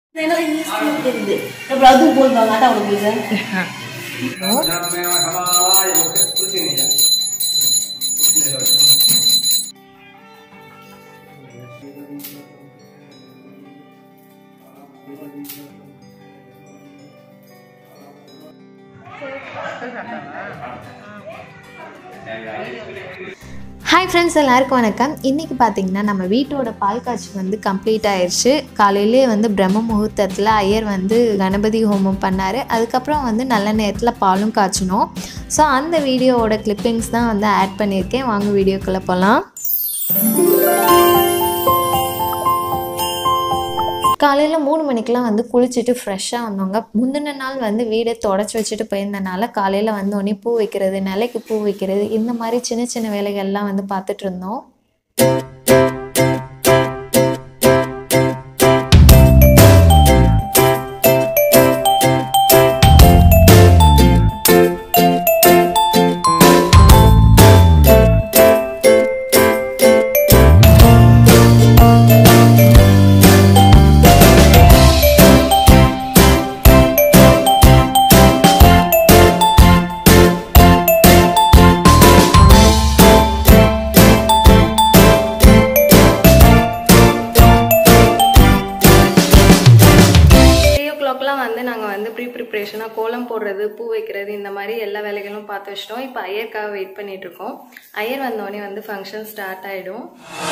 தெரியுது அப்புறம் அதுவும் போடுவாங்க அதான் அவனுக்கு இது ஹாய் ஃப்ரெண்ட்ஸ் எல்லாருக்கும் வணக்கம் இன்றைக்கி பார்த்தீங்கன்னா நம்ம வீட்டோட பால் காட்சி வந்து கம்ப்ளீட் ஆயிடுச்சு காலையிலே வந்து பிரம்ம முகூர்த்தத்தில் ஐயர் வந்து கணபதி ஹோமம் பண்ணார் அதுக்கப்புறம் வந்து நல்ல நேரத்தில் பாலும் காய்ச்சினோம் ஸோ அந்த வீடியோவோட கிளிப்பிங்ஸ் தான் வந்து ஆட் பண்ணியிருக்கேன் வாங்க வீடியோக்குள்ளே போகலாம் காலையில் மூணு மணிக்கெலாம் வந்து குளிச்சுட்டு ஃப்ரெஷ்ஷாக வந்தவங்க முந்தின நாள் வந்து வீடை தொடச்சி வச்சுட்டு போயிருந்தனால காலையில் வந்தோடனே பூ வைக்கிறது நிலைக்கு பூ வைக்கிறது இந்த மாதிரி சின்ன சின்ன வேலைகள்லாம் வந்து பார்த்துட்டு இருந்தோம் த்ரீ ஓ கிளாக்லாம் வந்து நாங்கள் வந்து ப்ரீ ப்ரிப்ரேஷனாக கோலம் போடுறது பூ வைக்கிறது இந்த மாதிரி எல்லா வேலைகளும் பார்த்து வச்சிட்டோம் இப்போ ஐயருக்காக வெயிட் பண்ணிட்டு இருக்கோம் ஐயர் வந்தோடனே வந்து ஃபங்க்ஷன் ஸ்டார்ட் ஆகிடும்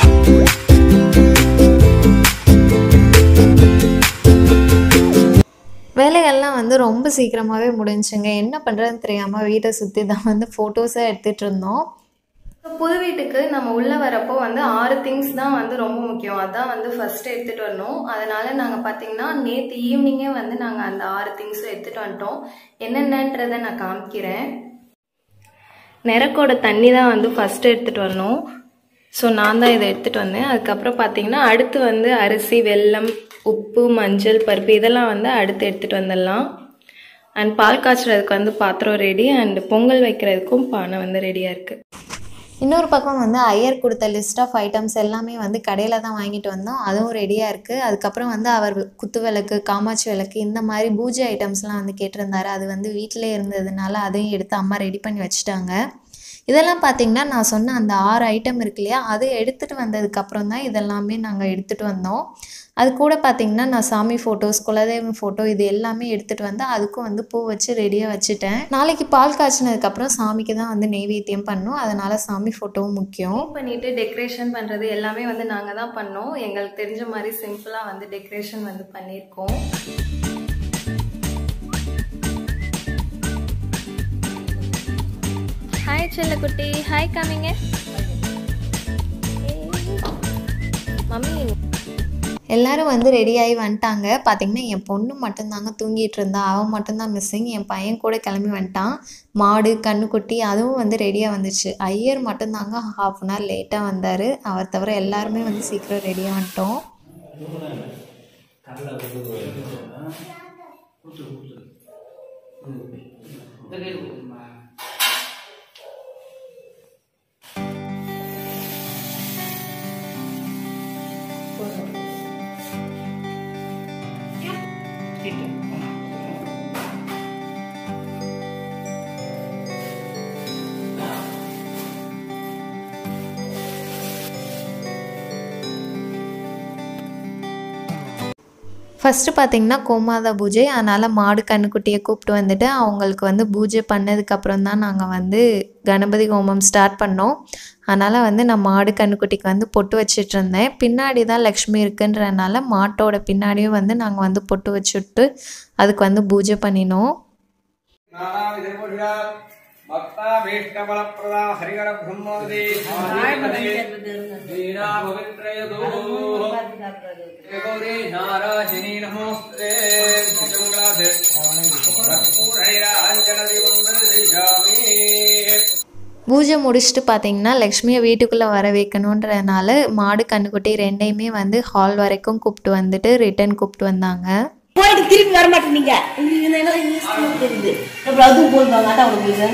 வேலைகள்லாம் வந்து ரொம்ப சீக்கிரமாகவே முடிஞ்சுங்க என்ன பண்ணுறதுன்னு தெரியாமல் வீட்டை சுற்றி தான் வந்து ஃபோட்டோஸை எடுத்துகிட்டு இருந்தோம் புது வீட்டுக்கு நம்ம உள்ளே வரப்போ வந்து ஆறு திங்ஸ் தான் வந்து ரொம்ப முக்கியம் அதான் வந்து ஃபர்ஸ்ட் எடுத்துகிட்டு வரணும் அதனால நாங்கள் பார்த்தீங்கன்னா நேற்று ஈவினிங்கே வந்து நாங்கள் அந்த ஆறு திங்ஸும் எடுத்துகிட்டு வந்துட்டோம் என்னென்னன்றதை நான் காமிக்கிறேன் நிறக்கோட தண்ணி தான் வந்து ஃபஸ்ட்டு எடுத்துகிட்டு வரணும் ஸோ நான் தான் இதை எடுத்துகிட்டு வந்தேன் அதுக்கப்புறம் பார்த்தீங்கன்னா அடுத்து வந்து அரிசி வெல்லம் உப்பு மஞ்சள் பருப்பு இதெல்லாம் வந்து அடுத்து எடுத்துகிட்டு வந்துடலாம் அண்ட் பால் காய்ச்சறதுக்கு வந்து பாத்திரம் ரெடி அண்ட் பொங்கல் வைக்கிறதுக்கும் பானை வந்து ரெடியாக இருக்குது இன்னொரு பக்கம் வந்து ஐயர் கொடுத்த லிஸ்ட் ஆஃப் ஐட்டம்ஸ் எல்லாமே வந்து கடையில் தான் வாங்கிட்டு வந்தோம் அதுவும் ரெடியாக இருக்குது அதுக்கப்புறம் வந்து அவர் குத்து விளக்கு காமாட்சி விளக்கு இந்த மாதிரி பூஜை ஐட்டம்ஸ்லாம் வந்து கேட்டிருந்தாரு அது வந்து வீட்டிலே இருந்ததுனால அதையும் எடுத்து அம்மா ரெடி பண்ணி வச்சுட்டாங்க இதெல்லாம் பார்த்தீங்கன்னா நான் சொன்ன அந்த ஆறு ஐட்டம் இருக்கு இல்லையா அது எடுத்துகிட்டு வந்ததுக்கப்புறம் தான் இதெல்லாமே நாங்கள் எடுத்துகிட்டு வந்தோம் அது கூட பார்த்தீங்கன்னா நான் சாமி ஃபோட்டோஸ் குலதெய்வம் ஃபோட்டோ இது எல்லாமே எடுத்துகிட்டு வந்து அதுக்கும் வந்து பூ வச்சு ரெடியாக வச்சுட்டேன் நாளைக்கு பால் காய்ச்சினதுக்கப்புறம் சாமிக்கு தான் வந்து நெய்வேத்தியம் பண்ணும் அதனால் சாமி ஃபோட்டோவும் முக்கியம் பண்ணிட்டு டெக்கரேஷன் பண்ணுறது எல்லாமே வந்து நாங்கள் தான் பண்ணோம் எங்களுக்கு தெரிஞ்ச மாதிரி சிம்பிளாக வந்து டெக்கரேஷன் வந்து பண்ணியிருக்கோம் ஹாய் செல்லக்குட்டி ஹாய் காமிங்க மம்மி எல்லாரும் வந்து ரெடியாகி வந்துட்டாங்க பார்த்தீங்கன்னா என் பொண்ணு மட்டும்தாங்க தூங்கிட்டு இருந்தா அவன் மட்டும்தான் மிஸ்ஸிங் என் பையன் கூட கிளம்பி வந்துட்டான் மாடு கண்ணுக்குட்டி அதுவும் வந்து ரெடியாக வந்துச்சு ஐயர் மட்டும்தாங்க ஹாஃப் அன் ஹவர் லேட்டாக வந்தார் அவர் தவிர எல்லாருமே வந்து சீக்கிரம் ரெடியாக வந்துட்டோம் ஃபஸ்ட்டு பார்த்தீங்கன்னா கோமாதா பூஜை அதனால் மாடு கண்ணுக்குட்டியை கூப்பிட்டு வந்துட்டு அவங்களுக்கு வந்து பூஜை பண்ணதுக்கப்புறம் தான் நாங்கள் வந்து கணபதி ஹோமம் ஸ்டார்ட் பண்ணோம் அதனால் வந்து நான் மாடு கண்ணுக்குட்டிக்கு வந்து பொட்டு வச்சிட்டு இருந்தேன் பின்னாடி தான் லக்ஷ்மி இருக்குன்றனால மாட்டோட பின்னாடியும் வந்து நாங்கள் வந்து பொட்டு வச்சுட்டு அதுக்கு வந்து பூஜை பண்ணினோம் भक्ताभीष्टफलप्रदा हरिहर ब्रह्मोदे वीणा पवित्रयतो गौरी नारायणी नमोस्ते मंगलाधे कर्पूरैराञ्जनदिवन्दर्शयामि பூஜை முடிச்சுட்டு பார்த்தீங்கன்னா லக்ஷ்மியை வீட்டுக்குள்ளே வர வைக்கணுன்றதுனால மாடு கண்ணுக்குட்டி ரெண்டையுமே வந்து ஹால் வரைக்கும் கூப்பிட்டு வந்துட்டு ரிட்டர்ன் கூப்பிட்டு வந்தாங்க போயிட்டு திருப்பி வர மாட்டேங்க உங்களுக்கு என்ன தெரியுது அப்புறம் அதுவும் போடுவாங்க அதான் அவனுக்கு இது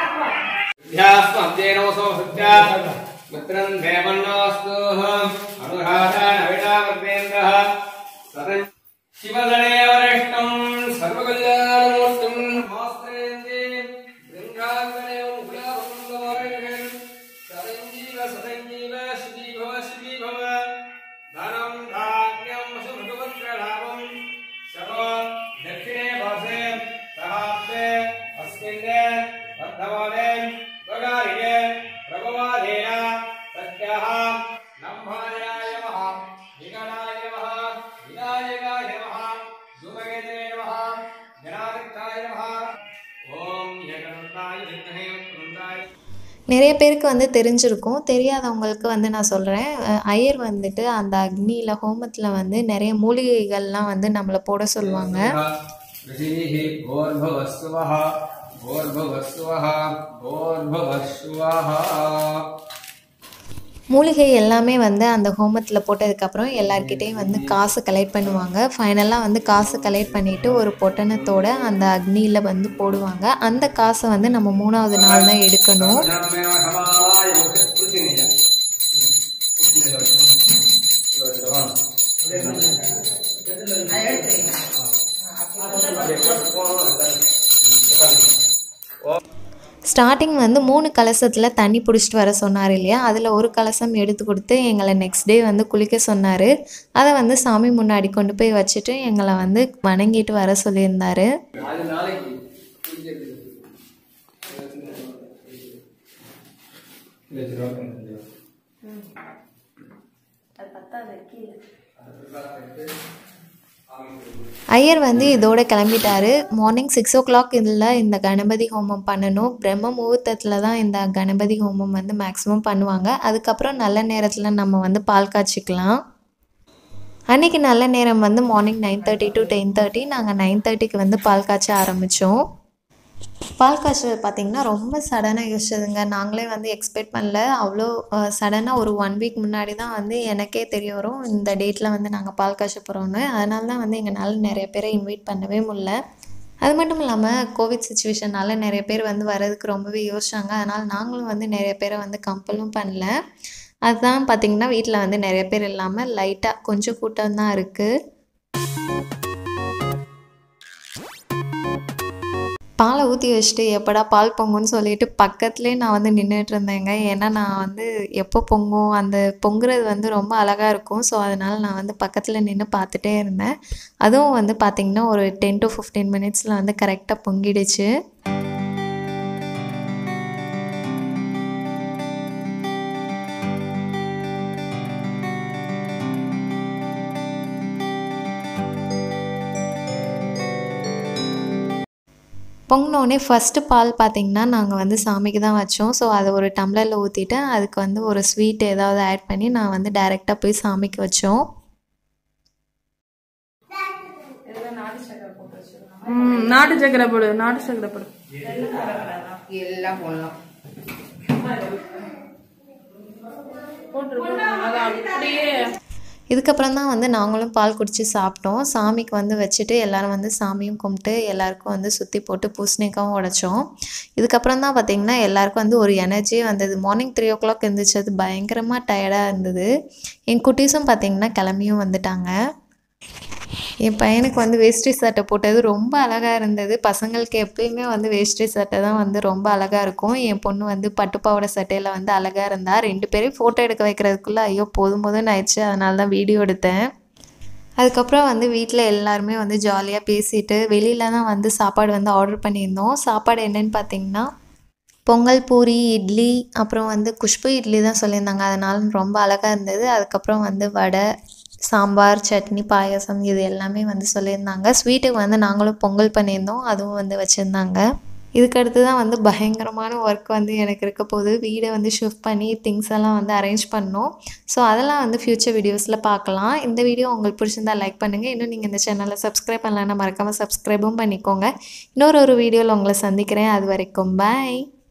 ध्यास्मद्येनोऽसौ सत्या मित्रम् देवन्नोऽस्तु अनुराधानविडावर्तेन्द्रः सदन् शिवगणेवरिष्टम् सर्वकल्याणमूर्तिम् नमोऽस्ते बृङ्गाङ्गणे गुलाबकुन्दवर्णम् सदञ्जीव सदञ्जीव श्री भव श्री भव धनं धान्यं सुभगवत्रलाभम् सर्व दक्षिणे भासे सहाब्दे अस्मिन् वर्धमाने स्वगारिणे प्रभवादेन सत्याः नम्भायाय नमः विगणाय नमः विनायकाय नमः धूमकेतवे नमः जनादित्याय नमः ॐ एकदन्ताय विद्महे वक्रतुण्डाय நிறைய பேருக்கு வந்து தெரிஞ்சிருக்கும் தெரியாதவங்களுக்கு வந்து நான் சொல்கிறேன் ஐயர் வந்துட்டு அந்த அக்னியில் ஹோமத்தில் வந்து நிறைய மூலிகைகள்லாம் வந்து நம்மளை போட சொல்லுவாங்க ऋषिः भोर्भुवस्सुवः भोर्भुवस्सुवः भोर्भुवस्सुवः மூலிகை எல்லாமே வந்து அந்த ஹோமத்தில் போட்டதுக்கப்புறம் எல்லார்கிட்டேயும் வந்து காசு கலெக்ட் பண்ணுவாங்க ஃபைனலாக வந்து காசு கலெக்ட் பண்ணிவிட்டு ஒரு பொட்டணத்தோட அந்த அக்னியில் வந்து போடுவாங்க அந்த காசை வந்து நம்ம மூணாவது நாள் தான் எடுக்கணும் ஸ்டார்டிங் வந்து மூணு கலசத்தில் தண்ணி பிடிச்சிட்டு வர சொன்னார் இல்லையா அதில் ஒரு கலசம் எடுத்து கொடுத்து எங்களை நெக்ஸ்ட் டே வந்து குளிக்க சொன்னார் அதை வந்து சாமி முன்னாடி கொண்டு போய் வச்சுட்டு எங்களை வந்து வணங்கிட்டு வர சொல்லியிருந்தாரு நாலு நாளைக்கு ஐயர் வந்து இதோட கிளம்பிட்டாரு மார்னிங் சிக்ஸ் ஓ கிளாக் இதில் இந்த கணபதி ஹோமம் பண்ணணும் பிரம்ம முகூர்த்தத்தில் தான் இந்த கணபதி ஹோமம் வந்து மேக்ஸிமம் பண்ணுவாங்க அதுக்கப்புறம் நல்ல நேரத்தில் நம்ம வந்து பால் காய்ச்சிக்கலாம் அன்றைக்கி நல்ல நேரம் வந்து morning nine thirty to ten thirty நாங்கள் நைன் தேர்ட்டிக்கு வந்து பால் காய்ச்ச ஆரம்பித்தோம் பால் காய்ச்சல் பார்த்திங்கன்னா ரொம்ப சடனாக யோசிச்சதுங்க நாங்களே வந்து எக்ஸ்பெக்ட் பண்ணல அவ்வளோ சடனாக ஒரு ஒன் வீக் முன்னாடி தான் வந்து எனக்கே தெரிய வரும் இந்த டேட்டில் வந்து நாங்கள் பால் காய்ச்ச போகிறோன்னு அதனால தான் வந்து எங்களால் நிறைய பேரை இன்வைட் பண்ணவே முடியல அது மட்டும் இல்லாமல் கோவிட் சுச்சுவேஷனால் நிறைய பேர் வந்து வர்றதுக்கு ரொம்பவே யோசிச்சாங்க அதனால் நாங்களும் வந்து நிறைய பேரை வந்து கம்பலும் பண்ணல அதுதான் பார்த்திங்கன்னா வீட்டில் வந்து நிறைய பேர் இல்லாமல் லைட்டாக கொஞ்சம் கூட்டம் தான் இருக்குது பாலை ஊற்றி வச்சுட்டு எப்படா பால் பொங்குன்னு சொல்லிட்டு பக்கத்துலேயே நான் வந்து நின்றுட்டு இருந்தேங்க ஏன்னா நான் வந்து எப்போ பொங்கும் அந்த பொங்குறது வந்து ரொம்ப அழகாக இருக்கும் ஸோ அதனால் நான் வந்து பக்கத்தில் நின்று பார்த்துட்டே இருந்தேன் அதுவும் வந்து பார்த்திங்கன்னா ஒரு டென் டு ஃபிஃப்டீன் மினிட்ஸில் வந்து கரெக்டாக பொங்கிடுச்சு பொங்கினோடனே ஃபஸ்ட்டு பால் பார்த்திங்கன்னா நாங்கள் வந்து சாமிக்கு தான் வச்சோம் ஸோ அதை ஒரு டம்ளரில் ஊற்றிட்டு அதுக்கு வந்து ஒரு ஸ்வீட் ஏதாவது ஆட் பண்ணி நான் வந்து டைரெக்டாக போய் சாமிக்கு வச்சோம் ம் நாட்டு சக்கரை போடு நாட்டு சக்கரை போடு எல்லாம் போடலாம் போட்டுரு போட்டுரு. அது அப்படியே இதுக்கப்புறம் தான் வந்து நாங்களும் பால் குடித்து சாப்பிட்டோம் சாமிக்கு வந்து வச்சுட்டு எல்லாரும் வந்து சாமியும் கும்பிட்டு எல்லாருக்கும் வந்து சுற்றி போட்டு பூசணிக்காவும் உடைச்சோம் இதுக்கப்புறம் தான் பார்த்திங்கன்னா எல்லாருக்கும் வந்து ஒரு எனர்ஜியே வந்தது மார்னிங் த்ரீ ஓ கிளாக் இருந்துச்சு பயங்கரமாக டயர்டாக இருந்தது என் குட்டீஸும் பார்த்திங்கன்னா கிளம்பியும் வந்துட்டாங்க என் பையனுக்கு வந்து வேஷ்டி சட்டை போட்டது ரொம்ப அழகாக இருந்தது பசங்களுக்கு எப்பயுமே வந்து வேஷ்டி சட்டை தான் வந்து ரொம்ப அழகாக இருக்கும் என் பொண்ணு வந்து பட்டுப்பாவோட சட்டையில் வந்து அழகாக இருந்தா ரெண்டு பேரையும் ஃபோட்டோ எடுக்க வைக்கிறதுக்குள்ளே ஐயோ போதும் போதும்னு ஆயிடுச்சு அதனால தான் வீடியோ எடுத்தேன் அதுக்கப்புறம் வந்து வீட்டில் எல்லாருமே வந்து ஜாலியாக பேசிட்டு வெளியில தான் வந்து சாப்பாடு வந்து ஆர்டர் பண்ணியிருந்தோம் சாப்பாடு என்னன்னு பார்த்தீங்கன்னா பொங்கல் பூரி இட்லி அப்புறம் வந்து குஷ்பு இட்லி தான் சொல்லியிருந்தாங்க அதனால ரொம்ப அழகாக இருந்தது அதுக்கப்புறம் வந்து வடை சாம்பார் சட்னி பாயாசம் இது எல்லாமே வந்து சொல்லியிருந்தாங்க ஸ்வீட்டுக்கு வந்து நாங்களும் பொங்கல் பண்ணியிருந்தோம் அதுவும் வந்து வச்சுருந்தாங்க இதுக்கடுத்து தான் வந்து பயங்கரமான ஒர்க் வந்து எனக்கு இருக்க போகுது வீடை வந்து ஷிஃப்ட் பண்ணி திங்ஸ் எல்லாம் வந்து அரேஞ்ச் பண்ணோம் ஸோ அதெல்லாம் வந்து ஃப்யூச்சர் வீடியோஸில் பார்க்கலாம் இந்த வீடியோ உங்களுக்கு பிடிச்சிருந்தா லைக் பண்ணுங்கள் இன்னும் நீங்கள் இந்த சேனலை சப்ஸ்கிரைப் பண்ணலன்னா மறக்காமல் சப்ஸ்கிரைபும் பண்ணிக்கோங்க இன்னொரு ஒரு வீடியோவில் உங்களை சந்திக்கிறேன் அது வரைக்கும் பாய்